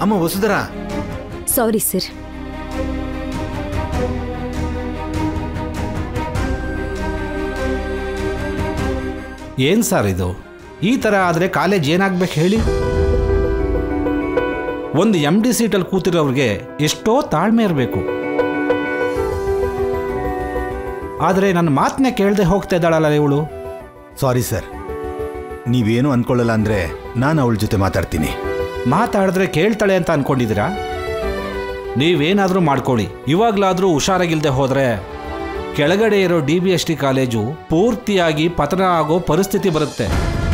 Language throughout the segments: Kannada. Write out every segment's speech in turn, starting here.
ಅಮ್ಮ ವಸುಧರಾ ಸಾರಿ ಸರ್ ಏನ್ ಸರ್ ಇದು ಈ ಥರ ಆದರೆ ಕಾಲೇಜ್ ಏನಾಗ್ಬೇಕು ಹೇಳಿ ಒಂದು ಎಮ್ ಡಿ ಸೀಟಲ್ಲಿ ಕೂತಿರೋರಿಗೆ ಎಷ್ಟೋ ತಾಳ್ಮೆ ಇರಬೇಕು ಆದರೆ ನನ್ನ ಮಾತನ್ನೇ ಕೇಳದೆ ಹೋಗ್ತಾ ಇದ್ದಾಳಲ್ಲ ಇವಳು ಸಾರಿ ಸರ್ ನೀವೇನು ಅನ್ಕೊಳ್ಳಲ್ಲ ಅಂದ್ರೆ ನಾನು ಅವಳ ಜೊತೆ ಮಾತಾಡ್ತೀನಿ ಮಾತಾಡಿದ್ರೆ ಕೇಳ್ತಾಳೆ ಅಂತ ಅನ್ಕೊಂಡಿದ್ದೀರಾ ನೀವೇನಾದರೂ ಮಾಡ್ಕೊಳ್ಳಿ ಇವಾಗಲಾದರೂ ಹುಷಾರಾಗಿಲ್ದೆ ಹೋದರೆ ಕೆಳಗಡೆ ಇರೋ D B S T college ಪೂರ್ತಿಯಾಗಿ ಪತನ ಆಗೋ ಪರಿಸ್ಥಿತಿ ಬರುತ್ತೆ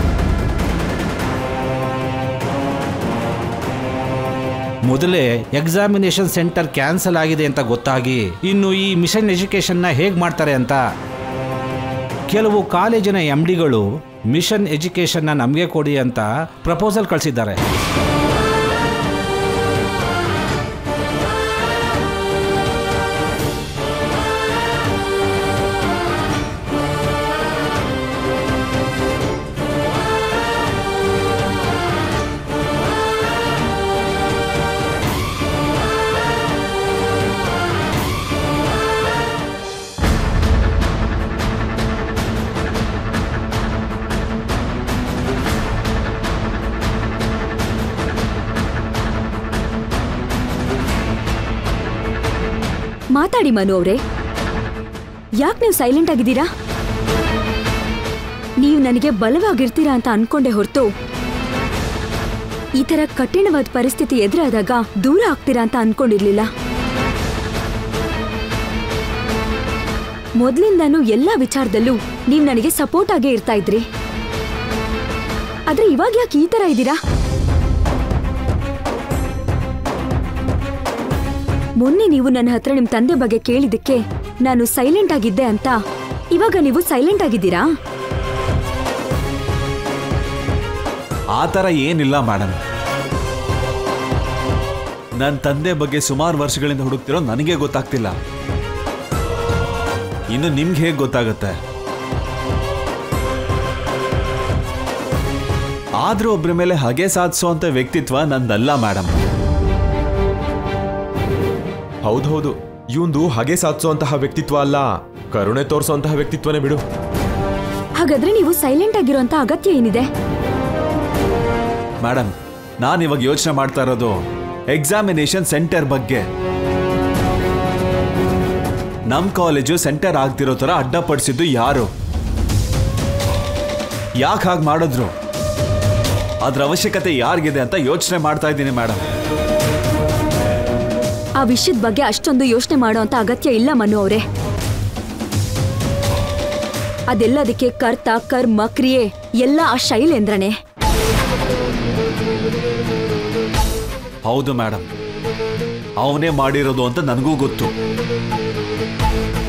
ಮೊದಲೇ ಎಕ್ಸಾಮಿನೇಷನ್ ಸೆಂಟರ್ ಕ್ಯಾನ್ಸಲ್ ಆಗಿದೆ ಅಂತ ಗೊತ್ತಾಗಿ ಇನ್ನು ಈ ಮಿಷನ್ ಎಜುಕೇಷನ್ನ ಹೇಗೆ ಮಾಡ್ತಾರೆ ಅಂತ ಕೆಲವು ಕಾಲೇಜಿನ ಎಮ್ ಡಿಗಳು ಮಿಷನ್ ಎಜುಕೇಷನ್ನ ನಮಗೆ ಕೊಡಿ ಅಂತ ಪ್ರಪೋಸಲ್ ಕಳಿಸಿದ್ದಾರೆ ಮಾತಾಡಿ ಮನು ಅವ್ರೆ ಯಾಕೆ ನೀವು ಸೈಲೆಂಟ್ ಆಗಿದ್ದೀರಾ ನೀವು ನನಗೆ ಬಲವಾಗಿರ್ತೀರಾ ಅಂತ ಅನ್ಕೊಂಡೆ ಹೊರತು ಈ ತರ ಕಠಿಣವಾದ ಪರಿಸ್ಥಿತಿ ಎದುರಾದಾಗ ದೂರ ಆಗ್ತೀರಾ ಅಂತ ಅನ್ಕೊಂಡಿರ್ಲಿಲ್ಲ ಮೊದ್ಲಿಂದಾನು ಎಲ್ಲಾ ವಿಚಾರದಲ್ಲೂ ನೀವು ನನಗೆ ಸಪೋರ್ಟ್ ಆಗೇ ಇರ್ತಾ ಇದ್ರಿ ಆದ್ರೆ ಇವಾಗ ಯಾಕೆ ಈ ತರ ಇದ್ದೀರಾ ಮೊನ್ನೆ ನೀವು ನನ್ನ ಹತ್ರ ನಿಮ್ ತಂದೆ ಬಗ್ಗೆ ಕೇಳಿದಕ್ಕೆ ನಾನು ಸೈಲೆಂಟ್ ಆಗಿದ್ದೆ ಅಂತ ಇವಾಗ ನೀವು ಸೈಲೆಂಟ್ ಆಗಿದ್ದೀರಾ ಆ ಥರ ಏನಿಲ್ಲ ಮೇಡಮ್ ನನ್ನ ತಂದೆ ಬಗ್ಗೆ ಸುಮಾರು ವರ್ಷಗಳಿಂದ ಹುಡುಕ್ತಿರೋ ನನಗೆ ಗೊತ್ತಾಗ್ತಿಲ್ಲ ಇನ್ನು ನಿಮ್ಗೆ ಹೇಗೆ ಗೊತ್ತಾಗುತ್ತೆ ಆದ್ರೂ ಒಬ್ಬರ ಮೇಲೆ ಹಗೆ ಸಾಧಿಸುವಂತ ವ್ಯಕ್ತಿತ್ವ ನಂದಲ್ಲ ಮೇಡಮ್ ಹೌದೌದು ಇವಂದು ಹಾಗೆ ಸಾಧಿಸುವಂತಹ ವ್ಯಕ್ತಿತ್ವ ಅಲ್ಲ ಕರುಣೆ ತೋರಿಸುವಂತಹ ವ್ಯಕ್ತಿತ್ವನೇ ಬಿಡು ಹಾಗಾದ್ರೆ ನೀವು ಸೈಲೆಂಟ್ ಆಗಿರೋಂತ ಅಗತ್ಯ ಏನಿದೆ ಮೇಡಮ್ ನಾನು ಇವಾಗ ಯೋಚನೆ ಮಾಡ್ತಾ ಇರೋದು ಎಕ್ಸಾಮಿನೇಷನ್ ಸೆಂಟರ್ ಬಗ್ಗೆ ನಮ್ಮ ಕಾಲೇಜು ಸೆಂಟರ್ ಆಗ್ತಿರೋ ಥರ ಅಡ್ಡಪಡಿಸಿದ್ದು ಯಾರು ಯಾಕೆ ಹಾಗೆ ಮಾಡಿದ್ರು ಅದ್ರ ಅವಶ್ಯಕತೆ ಯಾರಿಗಿದೆ ಅಂತ ಯೋಚನೆ ಮಾಡ್ತಾ ಇದ್ದೀನಿ ಮೇಡಮ್ ಆ ವಿಷಯದ ಬಗ್ಗೆ ಅಷ್ಟೊಂದು ಯೋಚನೆ ಮಾಡೋಂತ ಅಗತ್ಯ ಇಲ್ಲ ಮನು ಅವರೇ ಅದೆಲ್ಲದಕ್ಕೆ ಕರ್ತ ಕರ್ಮ ಕ್ರಿಯೆ ಎಲ್ಲ ಆ ಶೈಲೇಂದ್ರನೇ ಹೌದು ಮೇಡಮ್ ಅವನೇ ಮಾಡಿರೋದು ಅಂತ ನನಗೂ ಗೊತ್ತು